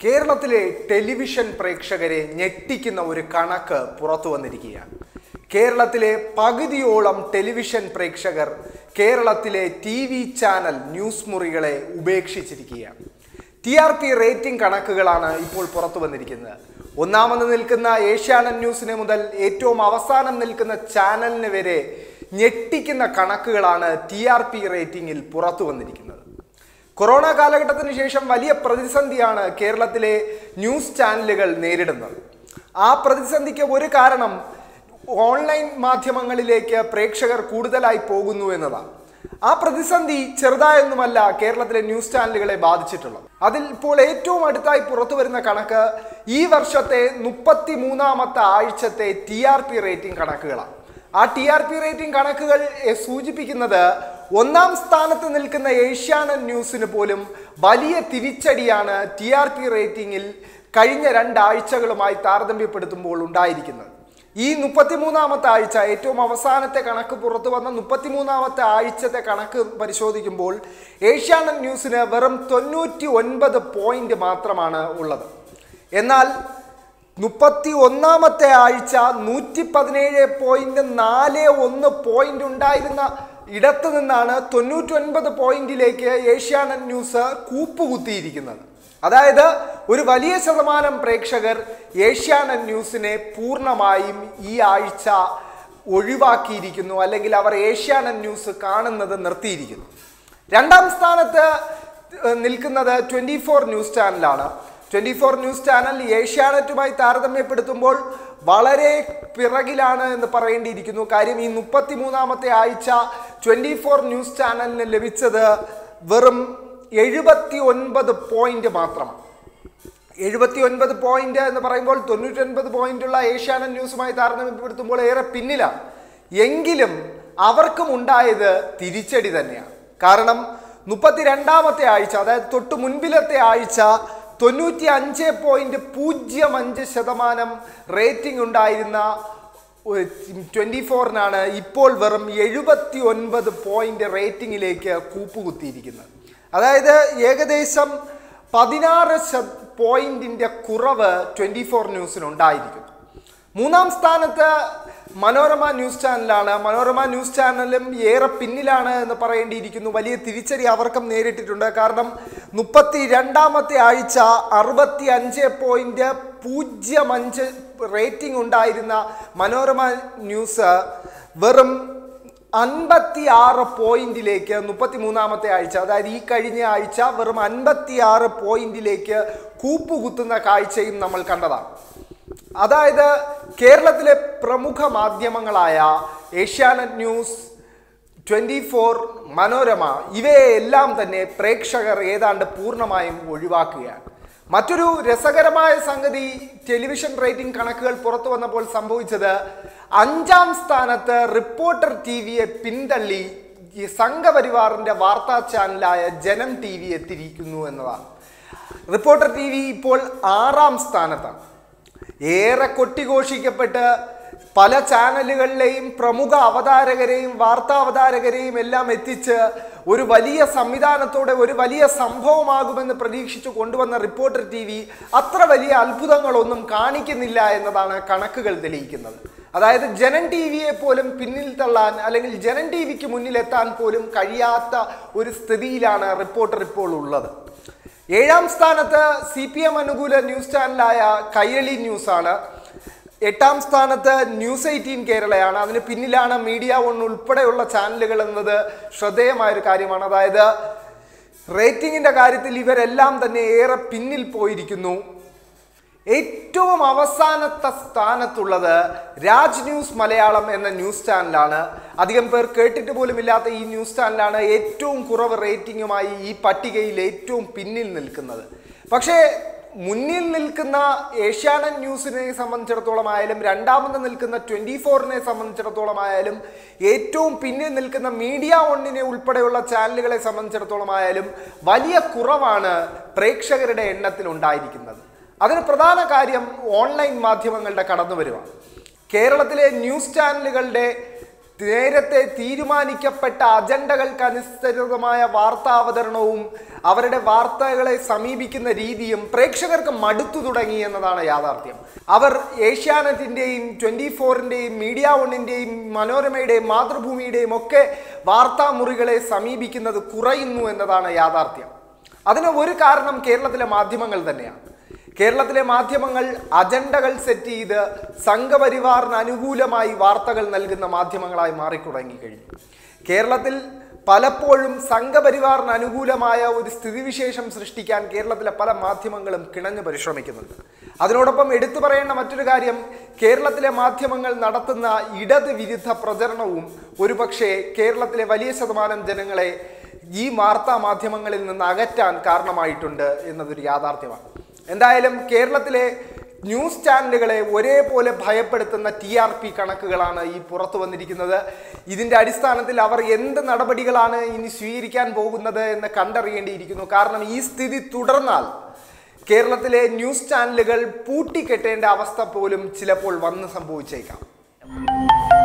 കേരളത്തിലെ ടെലിവിഷൻ പ്രേക്ഷകരെ ഞെട്ടിക്കുന്ന ഒരു കണക്ക് പുറത്തു വന്നിരിക്കുകയാണ് കേരളത്തിലെ പകുതിയോളം ടെലിവിഷൻ പ്രേക്ഷകർ കേരളത്തിലെ ടി വി ചാനൽ ന്യൂസ് മുറികളെ ഉപേക്ഷിച്ചിരിക്കുകയാണ് ടി ആർ പി റേറ്റിംഗ് കണക്കുകളാണ് ഇപ്പോൾ പുറത്തു വന്നിരിക്കുന്നത് ഒന്നാമത് നിൽക്കുന്ന ഏഷ്യാനെറ്റ് ന്യൂസിന് മുതൽ ഏറ്റവും അവസാനം നിൽക്കുന്ന ചാനലിന് വരെ ഞെട്ടിക്കുന്ന കണക്കുകളാണ് ടി ആർ പി റേറ്റിംഗിൽ പുറത്തു വന്നിരിക്കുന്നത് കൊറോണ കാലഘട്ടത്തിന് ശേഷം വലിയ പ്രതിസന്ധിയാണ് കേരളത്തിലെ ന്യൂസ് ചാനലുകൾ നേരിടുന്നത് ആ പ്രതിസന്ധിക്ക് ഒരു കാരണം ഓൺലൈൻ മാധ്യമങ്ങളിലേക്ക് പ്രേക്ഷകർ കൂടുതലായി പോകുന്നു എന്നതാണ് ആ പ്രതിസന്ധി ചെറുതായൊന്നുമല്ല കേരളത്തിലെ ന്യൂസ് ചാനലുകളെ ബാധിച്ചിട്ടുള്ളത് അതിൽ ഇപ്പോൾ ഏറ്റവും അടുത്തായി പുറത്തു വരുന്ന കണക്ക് ഈ വർഷത്തെ മുപ്പത്തി മൂന്നാമത്തെ ആഴ്ചത്തെ ടി ആർ പി റേറ്റിംഗ് കണക്കുകളാണ് ആ ടി ആർ പി റേറ്റിംഗ് കണക്കുകൾ എ, സൂചിപ്പിക്കുന്നത് ഒന്നാം സ്ഥാനത്ത് നിൽക്കുന്ന ഏഷ്യാനെറ്റ് ന്യൂസിന് പോലും വലിയ തിരിച്ചടിയാണ് ടി ആർ പി റേറ്റിംഗിൽ കഴിഞ്ഞ രണ്ടാഴ്ചകളുമായി താരതമ്യപ്പെടുത്തുമ്പോൾ ഉണ്ടായിരിക്കുന്നത് ഈ മുപ്പത്തിമൂന്നാമത്തെ ആഴ്ച ഏറ്റവും അവസാനത്തെ കണക്ക് പുറത്തു വന്ന മുപ്പത്തിമൂന്നാമത്തെ ആഴ്ചത്തെ കണക്ക് പരിശോധിക്കുമ്പോൾ ഏഷ്യാനെറ്റ് ന്യൂസിന് വെറും തൊണ്ണൂറ്റി ഒൻപത് പോയിന്റ് മാത്രമാണ് ഉള്ളത് എന്നാൽ മുപ്പത്തി ഒന്നാമത്തെ ആഴ്ച നൂറ്റി പതിനേഴ് പോയിന്റ് നാല് ഒന്ന് പോയിന്റ് ഉണ്ടായിരുന്ന ഇടത്തു നിന്നാണ് തൊണ്ണൂറ്റി ഒൻപത് പോയിന്റിലേക്ക് ഏഷ്യാനെറ്റ് ന്യൂസ് കൂപ്പുകുത്തിയിരിക്കുന്നത് അതായത് ഒരു വലിയ ശതമാനം പ്രേക്ഷകർ ഏഷ്യാനെറ്റ് ന്യൂസിനെ പൂർണ്ണമായും ഈ ആഴ്ച ഒഴിവാക്കിയിരിക്കുന്നു അല്ലെങ്കിൽ അവർ ഏഷ്യാനെറ്റ് ന്യൂസ് കാണുന്നത് നിർത്തിയിരിക്കുന്നു രണ്ടാം സ്ഥാനത്ത് ഏഹ്, നിൽക്കുന്നത് ട്വൻറ്റി ഫോർ ന്യൂസ് ചാനലാണ് ട്വൻറ്റി ഫോർ ന്യൂസ് ചാനൽ ഏഷ്യാനെറ്റുമായി താരതമ്യപ്പെടുത്തുമ്പോൾ വളരെ പിറകിലാണ് എന്ന് പറയേണ്ടിയിരിക്കുന്നു കാര്യം ഈ മുപ്പത്തി മൂന്നാമത്തെ ആഴ്ച ട്വൻറ്റി ഫോർ ന്യൂസ് ചാനലിന് ലഭിച്ചത് വെറും എഴുപത്തി ഒൻപത് പോയിന്റ് മാത്രമാണ് എഴുപത്തി ഒൻപത് പോയിന്റ് എന്ന് പറയുമ്പോൾ തൊണ്ണൂറ്റി ഒൻപത് പോയിന്റുള്ള ഏഷ്യാനെറ്റ് ന്യൂസുമായി താരതമ്യപ്പെടുത്തുമ്പോൾ ഏറെ പിന്നിലാണ് എങ്കിലും അവർക്കും ഉണ്ടായത് തിരിച്ചടി തന്നെയാണ് കാരണം മുപ്പത്തിരണ്ടാമത്തെ ആഴ്ച അതായത് തൊട്ട് മുൻപിലത്തെ ആഴ്ച തൊണ്ണൂറ്റി അഞ്ച് പോയിന്റ് പൂജ്യം അഞ്ച് ശതമാനം റേറ്റിംഗ് ഉണ്ടായിരുന്ന ട്വൻറ്റി ഫോറിനാണ് ഇപ്പോൾ വെറും എഴുപത്തി ഒൻപത് പോയിന്റ് റേറ്റിംഗിലേക്ക് കൂപ്പുകുത്തിയിരിക്കുന്നത് അതായത് ഏകദേശം പതിനാറ് പോയിന്റിന്റെ കുറവ് ട്വൻറ്റി ഫോർ ന്യൂസിനുണ്ടായിരിക്കുന്നു മൂന്നാം സ്ഥാനത്ത് മനോരമ ന്യൂസ് ചാനലാണ് മനോരമ ന്യൂസ് ചാനലും ഏറെ പിന്നിലാണ് എന്ന് പറയേണ്ടിയിരിക്കുന്നു വലിയ തിരിച്ചടി അവർക്കും നേരിട്ടിട്ടുണ്ട് കാരണം മുപ്പത്തി രണ്ടാമത്തെ ആഴ്ച അറുപത്തി അഞ്ച് പോയിന്റ് പൂജ്യം അഞ്ച് റേറ്റിംഗ് ഉണ്ടായിരുന്ന മനോരമ ന്യൂസ് വെറും അൻപത്തി ആറ് പോയിന്റിലേക്ക് മുപ്പത്തി മൂന്നാമത്തെ ആഴ്ച അതായത് ഈ കഴിഞ്ഞ ആഴ്ച വെറും അൻപത്തി ആറ് പോയിന്റിലേക്ക് കൂപ്പുകുത്തുന്ന കാഴ്ചയും നമ്മൾ കണ്ടതാണ് അതായത് കേരളത്തിലെ പ്രമുഖ മാധ്യമങ്ങളായ Asianet news twenty four Manorama ഇവയെല്ലാം തന്നെ പ്രേക്ഷകർ ഏതാണ്ട് പൂർണ്ണമായും ഒഴിവാക്കുകയാണ് മറ്റൊരു രസകരമായ സംഗതി ടെലിവിഷൻ റേറ്റിംഗ് കണക്കുകൾ പുറത്തു വന്നപ്പോൾ സംഭവിച്ചത് അഞ്ചാം സ്ഥാനത്ത് റിപ്പോർട്ടർ ടി വിയെ പിന്തള്ളി ഈ സംഘപരിവാറിന്റെ വാർത്താ ചാനലായ ജനം ടി വി എത്തിയിരിക്കുന്നു എന്നതാണ് റിപ്പോർട്ടർ ടി വി ഇപ്പോൾ ആറാം സ്ഥാനത്താണ് ഏറെ കൊട്ടിഘോഷിക്കപ്പെട്ട് പല ചാനലുകളിലെയും പ്രമുഖ അവതാരകരെയും വാർത്താ അവതാരകരെയും എല്ലാം എത്തിച്ച് ഒരു വലിയ സംവിധാനത്തോടെ ഒരു വലിയ സംഭവമാകുമെന്ന് പ്രതീക്ഷിച്ചു കൊണ്ടുവന്ന റിപ്പോർട്ടർ ടി വി അത്ര വലിയ അത്ഭുതങ്ങളൊന്നും കാണിക്കുന്നില്ല എന്നതാണ് കണക്കുകൾ തെളിയിക്കുന്നത് അതായത് ജനൻ ടി വിയെ പോലും പിന്നിൽ തള്ളാൻ അല്ലെങ്കിൽ ജനൻ ടി വിക്ക് മുന്നിലെത്താൻ പോലും കഴിയാത്ത ഒരു സ്ഥിതിയിലാണ് റിപ്പോർട്ടർ ഇപ്പോൾ ഉള്ളത് ഏഴാം സ്ഥാനത്ത് സി പി എം അനുകൂല ന്യൂസ് ചാനലായ കൈരളി ന്യൂസ് ആണ് എട്ടാം സ്ഥാനത്ത് ന്യൂസ് എയ്റ്റീൻ കേരളയാണ് അതിന് പിന്നിലാണ് മീഡിയ വൺ ഉൾപ്പെടെയുള്ള ചാനലുകൾ എന്നത് ശ്രദ്ധേയമായ ഒരു കാര്യമാണ് അതായത് റേറ്റിംഗിന്റെ കാര്യത്തിൽ ഇവരെല്ലാം തന്നെ ഏറെ പിന്നിൽ പോയിരിക്കുന്നു ഏറ്റവും അവസാനത്തെ സ്ഥാനത്തുള്ളത് രാജ് ന്യൂസ് മലയാളം എന്ന ന്യൂസ് ചാനലാണ് അധികം പേർ കേട്ടിട്ട് പോലും ഇല്ലാത്ത ഈ ന്യൂസ് ചാനലാണ് ഏറ്റവും കുറവ് റേറ്റിംഗുമായി ഈ പട്ടികയിൽ ഏറ്റവും പിന്നിൽ നിൽക്കുന്നത് പക്ഷേ മുന്നിൽ നിൽക്കുന്ന ഏഷ്യാനെറ്റ് ന്യൂസിനെ സംബന്ധിച്ചിടത്തോളം ആയാലും രണ്ടാമത് നിൽക്കുന്ന ട്വൻറ്റി ഫോറിനെ സംബന്ധിച്ചിടത്തോളം ആയാലും ഏറ്റവും പിന്നിൽ നിൽക്കുന്ന മീഡിയ വണ്ണിനെ ഉൾപ്പെടെയുള്ള ചാനലുകളെ സംബന്ധിച്ചിടത്തോളം ആയാലും വലിയ കുറവാണ് പ്രേക്ഷകരുടെ എണ്ണത്തിൽ ഉണ്ടായിരിക്കുന്നത് അതിന് പ്രധാന കാര്യം ഓൺലൈൻ മാധ്യമങ്ങളുടെ കടന്നുവരവാണ് കേരളത്തിലെ ന്യൂസ് ചാനലുകളുടെ നേരത്തെ തീരുമാനിക്കപ്പെട്ട അജണ്ടകൾക്കനുസൃതമായ വാർത്താവതരണവും അവരുടെ വാർത്തകളെ സമീപിക്കുന്ന രീതിയും പ്രേക്ഷകർക്ക് മടുത്തു തുടങ്ങി എന്നതാണ് യാഥാർത്ഥ്യം അവർ ഏഷ്യാനെറ്റിൻ്റെയും ട്വൻറ്റി ഫോറിൻ്റെയും മീഡിയ വണ്ണിൻ്റെയും മനോരമയുടെയും മാതൃഭൂമിയുടെയും ഒക്കെ വാർത്താമുറികളെ സമീപിക്കുന്നത് കുറയുന്നു എന്നതാണ് യാഥാർത്ഥ്യം അതിന് ഒരു കാരണം കേരളത്തിലെ മാധ്യമങ്ങൾ തന്നെയാണ് കേരളത്തിലെ മാധ്യമങ്ങൾ അജണ്ടകൾ സെറ്റ് ചെയ്ത് സംഘപരിവാറിന് അനുകൂലമായി വാർത്തകൾ നൽകുന്ന മാധ്യമങ്ങളായി മാറിത്തുടങ്ങി കഴിഞ്ഞു കേരളത്തിൽ പലപ്പോഴും സംഘപരിവാറിന് അനുകൂലമായ ഒരു സ്ഥിതിവിശേഷം സൃഷ്ടിക്കാൻ കേരളത്തിലെ പല മാധ്യമങ്ങളും കിണഞ്ഞു പരിശ്രമിക്കുന്നുണ്ട് അതിനോടൊപ്പം എടുത്തു പറയേണ്ട മറ്റൊരു കാര്യം കേരളത്തിലെ മാധ്യമങ്ങൾ നടത്തുന്ന ഇടത് വിരുദ്ധ പ്രചരണവും ഒരുപക്ഷെ കേരളത്തിലെ വലിയ ശതമാനം ജനങ്ങളെ ഈ വാർത്താ മാധ്യമങ്ങളിൽ നിന്ന് അകറ്റാൻ കാരണമായിട്ടുണ്ട് എന്നതൊരു യാഥാർത്ഥ്യമാണ് എന്തായാലും കേരളത്തിലെ ന്യൂസ് ചാനലുകളെ ഒരേപോലെ ഭയപ്പെടുത്തുന്ന ടി ആർ പി കണക്കുകളാണ് ഈ പുറത്തു വന്നിരിക്കുന്നത് ഇതിന്റെ അടിസ്ഥാനത്തിൽ അവർ എന്ത് നടപടികളാണ് ഇനി സ്വീകരിക്കാൻ പോകുന്നത് എന്ന് കണ്ടറിയേണ്ടിയിരിക്കുന്നു കാരണം ഈ സ്ഥിതി തുടർന്നാൽ കേരളത്തിലെ ന്യൂസ് ചാനലുകൾ പൂട്ടിക്കെട്ടേണ്ട അവസ്ഥ പോലും ചിലപ്പോൾ വന്ന് സംഭവിച്ചേക്കാം